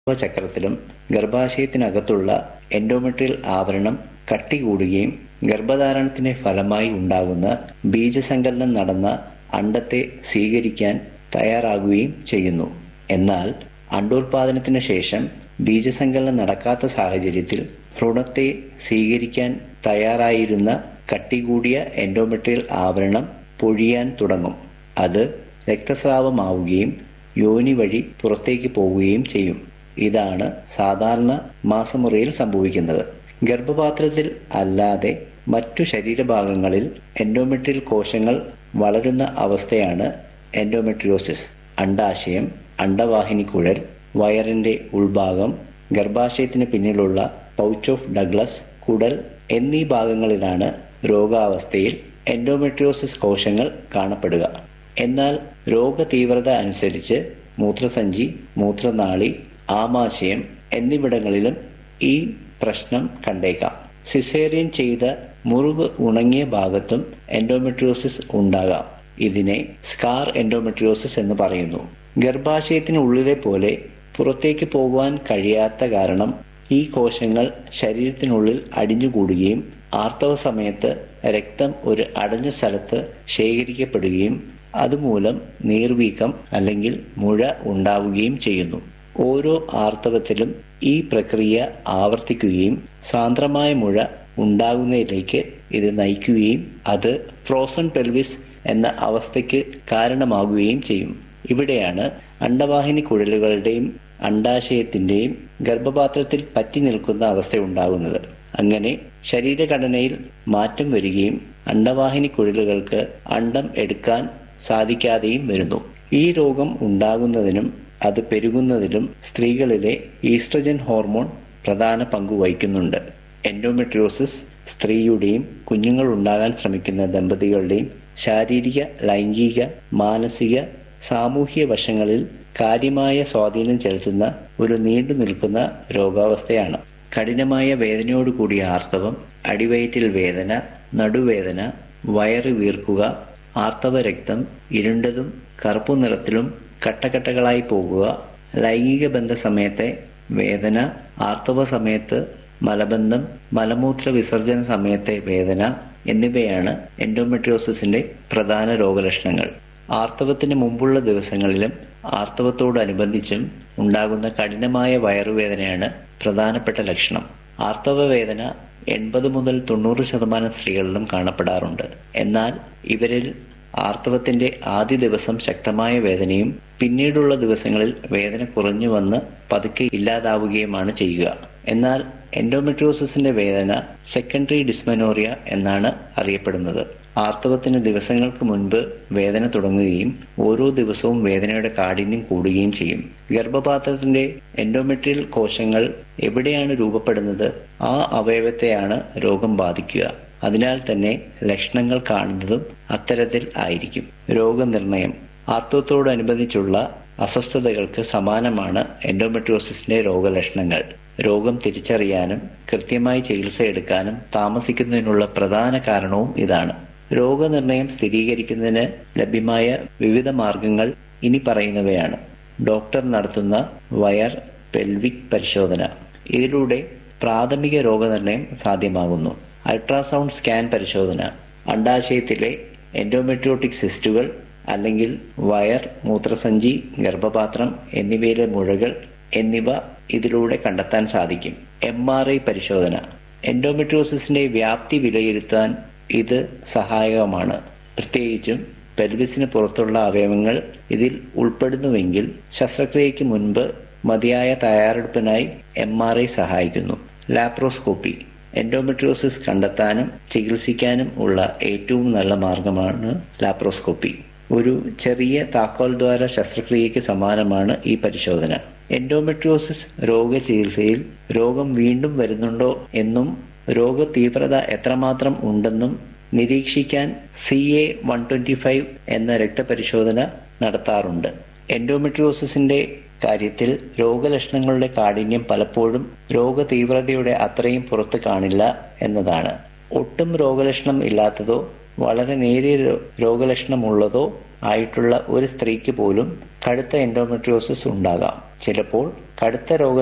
ചക്രത്തിലും ഗർഭാശയത്തിനകത്തുള്ള endometrial ആവരണം കട്ടി കൂടുകയും ഗർഭധാരണത്തിന്റെ ഫലമായി ഉണ്ടാകുന്ന ബീജസങ്കലനം നടന്ന അണ്ഡത്തെ സ്വീകരിക്കാൻ തയ്യാറാകുകയും ചെയ്യുന്നു. എന്നാൽ അണ്ഡോത്പാദനത്തിന് ശേഷം ബീജസങ്കലനം നടക്കാത്ത സാഹചര്യത്തിൽ ഭ്രൂണത്തെ സ്വീകരിക്കാൻ തയ്യാറായിരുന്ന കട്ടികൂടിയ എൻഡോമെട്രിയൽ ആവരണം പൊഴിയാൻ തുടങ്ങും. അത് രക്തസ്രാവമാവുകയും യോനി വഴി പുറത്തേക്ക് പോവുകയും ചെയ്യും. ഇതാണ് സാധാരണ മാസമുറയിൽ സംഭവിക്കുന്നത്. ഗർഭപാത്രത്തിൽ അല്ലാതെ മറ്റു ശരീരഭാഗങ്ങളിൽ എൻഡോമെട്രിയൽ കോശങ്ങൾ വളരുന്ന അവസ്ഥയാണ് എൻഡോമെട്രിയോസിസ്. അണ്ഡാശയം, അണ്ഡവാഹിനിക്കുഴൽ, വയറിന്റെ ഉൾഭാഗം, ഗർഭാശയത്തിന് പിന്നിലുള്ള പൗച്ച് ഓഫ് ഡഗ്ലസ്, കുടൽ എന്നീ ഭാഗങ്ങളിലാണ് രോഗാവസ്ഥയിൽ എൻഡോമെട്രിയോസിസ് കോശങ്ങൾ കാണപ്പെടുക. എന്നാൽ രോഗതീവ്രത അനുസരിച്ച് മൂത്രസഞ്ചി, മൂത്രനാളി, ആമാശയം എന്നിവിടങ്ങളിലും ഈ പ്രശ്നം കണ്ടേക്കാം. സിസേറിയൻ ചെയ്ത മുറിവ് ഉണങ്ങിയ ഭാഗത്തും എൻഡോമെട്രിയോസിസ് ഉണ്ടാകാം. ഇതിനെ സ്കാർ എൻഡോമെട്രിയോസിസ് എന്ന് പറയുന്നു. ഗർഭാശയത്തിനുള്ളിലെ പോലെ പുറത്തേക്ക് പോകുവാൻ കഴിയാത്ത കാരണം ഈ കോശങ്ങൾ ശരീരത്തിനുള്ളിൽ അടിഞ്ഞുകൂടുകയും ആർത്തവസമയത്ത് രക്തം ഒരു അടഞ്ഞ സ്ഥലത്ത് ശേഖരിക്കപ്പെടുകയും അതുമൂലം നീർവീക്കം അല്ലെങ്കിൽ മുഴ ഉണ്ടാവുകയും ചെയ്യുന്നു. ഓരോ ആർത്തവത്തിലും ഈ പ്രക്രിയ ആവർത്തിക്കുകയും സാന്ദ്രമായ മുഴ ഉണ്ടാകുന്നതിലേക്ക് ഇത് നയിക്കുകയും അത് ഫ്രോസൺ പെൽവിസ് എന്ന അവസ്ഥയ്ക്ക് കാരണമാകുകയും ചെയ്യും. ഇവിടെയാണ് അണ്ഡവാഹിനിക്കുഴലുകളുടെയും അണ്ഡാശയത്തിന്റെയും ഗർഭപാത്രത്തിൽ പറ്റിനിൽക്കുന്ന അവസ്ഥയുണ്ടാകുന്നത്. അങ്ങനെ ശരീരഘടനയിൽ മാറ്റം വരികയും അണ്ഡവാഹിനിക്കുഴലുകൾക്ക് അണ്ഡം എടുക്കാൻ സാധിക്കാതെയും വരുന്നു. ഈ രോഗം ഉണ്ടാകുന്നതിനും അത് പെരുകുന്നതിലും സ്ത്രീകളിലെ ഈസ്ട്രജൻ ഹോർമോൺ പ്രധാന പങ്കു വഹിക്കുന്നുണ്ട്. എൻഡോമെട്രിയോസിസ് സ്ത്രീയുടെയും കുഞ്ഞുങ്ങളുണ്ടാകാൻ ശ്രമിക്കുന്ന ദമ്പതികളുടെയും ശാരീരിക, ലൈംഗിക, മാനസിക, സാമൂഹ്യ വശങ്ങളിൽ കാര്യമായ സ്വാധീനം ചെലുത്തുന്ന ഒരു നീണ്ടുനിൽക്കുന്ന രോഗാവസ്ഥയാണ്. കഠിനമായ വേദനയോടുകൂടിയ ആർത്തവം, അടിവയറ്റിൽ വേദന, നടുവേദന, വയറ് വീർക്കുക, ആർത്തവരക്തം ഇരുണ്ടതും കറുപ്പുനിറത്തിലും കട്ടകട്ടകളായി പോകുക, ലൈംഗിക ബന്ധസമയത്തെ വേദന, ആർത്തവസമയത്ത് മലബന്ധം, മലമൂത്ര വിസർജന സമയത്തെ വേദന എന്നിവയാണ് എൻഡോമെട്രിയോസിസിന്റെ പ്രധാന രോഗലക്ഷണങ്ങൾ. ആർത്തവത്തിന് മുമ്പുള്ള ദിവസങ്ങളിലും ആർത്തവത്തോടനുബന്ധിച്ചും ഉണ്ടാകുന്ന കഠിനമായ വയറുവേദനയാണ് പ്രധാനപ്പെട്ട ലക്ഷണം. ആർത്തവവേദന എൺപത് മുതൽ തൊണ്ണൂറ് ശതമാനം സ്ത്രീകളിലും കാണപ്പെടാറുണ്ട്. എന്നാൽ ഇവരിൽ ആർത്തവത്തിന്റെ ആദ്യ ദിവസം ശക്തമായ വേദനയും പിന്നീടുള്ള ദിവസങ്ങളിൽ വേദന കുറഞ്ഞുവന്ന് പതുക്കെ ഇല്ലാതാവുകയുമാണ് ചെയ്യുക. എന്നാൽ എൻഡോമെട്രിയോസിസിന്റെ വേദന സെക്കൻഡറി ഡിസ്മെനോറിയ എന്നാണ് അറിയപ്പെടുന്നത്. ആർത്തവത്തിന് ദിവസങ്ങൾക്ക് മുൻപ് വേദന തുടങ്ങുകയും ഓരോ ദിവസവും വേദനയുടെ കാഠിന്യം കൂടുകയും ചെയ്യും. ഗർഭപാത്രത്തിന്റെ എൻഡോമെട്രിയൽ കോശങ്ങൾ എവിടെയാണ് രൂപപ്പെടുന്നത് ആ അവയവത്തെയാണ് രോഗം ബാധിക്കുക. അതിനാൽ തന്നെ ലക്ഷണങ്ങൾ കാണുന്നതും അത്തരത്തിൽ ആയിരിക്കും. രോഗനിർണയം ആർത്തവത്തോടനുബന്ധിച്ചുള്ള അസ്വസ്ഥതകൾക്ക് സമാനമാണ് എൻഡോമെട്രിയോസിസിന്റെ രോഗലക്ഷണങ്ങൾ. രോഗം തിരിച്ചറിയാനും കൃത്യമായി ചികിത്സയെടുക്കാനും താമസിക്കുന്നതിനുള്ള പ്രധാന കാരണവും ഇതാണ്. രോഗനിർണയം സ്ഥിരീകരിക്കുന്നതിന് ലഭ്യമായ വിവിധ മാർഗങ്ങൾ ഇനിപ്പറയുന്നവയാണ്. ഡോക്ടർ നടത്തുന്ന വയർ പെൽവിക് പരിശോധന. ഇതിലൂടെ പ്രാഥമിക രോഗനിർണയം സാധ്യമാകുന്നു. അൾട്രാസൗണ്ട് സ്കാൻ പരിശോധന. അണ്ഡാശയത്തിലെ എൻഡോമെട്രിയോട്ടിക് സിസ്റ്റുകൾ അല്ലെങ്കിൽ വയർ, മൂത്രസഞ്ചി, ഗർഭപാത്രം എന്നിവയിലെ മുഴകൾ എന്നിവ ഇതിലൂടെ കണ്ടെത്താൻ സാധിക്കും. എം. ആർ. ഐ പരിശോധന. എൻഡോമെട്രിയോസിസിന്റെ വ്യാപ്തി വിലയിരുത്താൻ ഇത് സഹായകമാണ്. പ്രത്യേകിച്ചും പെൽവിസിന് പുറത്തുള്ള അവയവങ്ങൾ ഇതിൽ ഉൾപ്പെടുന്നുവെങ്കിൽ ശസ്ത്രക്രിയയ്ക്ക് മുൻപ് മതിയായ തയ്യാറെടുപ്പിനായി എം. ആർ. ഐ സഹായിക്കുന്നു. ലാപ്രോസ്കോപ്പി. എൻഡോമെട്രിയോസിസ് കണ്ടെത്താനും ചികിത്സിക്കാനും ഉള്ള ഏറ്റവും നല്ല മാർഗമാണ് ലാപ്രോസ്കോപ്പി. ഒരു ചെറിയ താക്കോൽദ്വാര ശസ്ത്രക്രിയയ്ക്ക് സമാനമാണ് ഈ പരിശോധന. എൻഡോമെട്രിയോസിസ് രോഗചികിത്സയിൽ രോഗം വീണ്ടും വരുന്നുണ്ടോ എന്നും രോഗതീവ്രത എത്രമാത്രം ഉണ്ടെന്നും നിരീക്ഷിക്കാൻ C. A. One twenty five എന്ന രക്തപരിശോധന നടത്താറുണ്ട്. എൻഡോമെട്രിയോസിസിന്റെ കാര്യത്തിൽ രോഗലക്ഷണങ്ങളുടെ കാഠിന്യം പലപ്പോഴും രോഗതീവ്രതയുടെ അത്രയും പുറത്ത് കാണില്ല എന്നതാണ്. ഒട്ടും രോഗലക്ഷണം ഇല്ലാത്തതോ വളരെ നേരിയ രോഗലക്ഷണമുള്ളതോ ആയിട്ടുള്ള ഒരു സ്ത്രീക്ക് പോലും കടുത്ത എൻഡോമെട്രിയോസിസ് ഉണ്ടാകാം. ചിലപ്പോൾ കടുത്ത രോഗ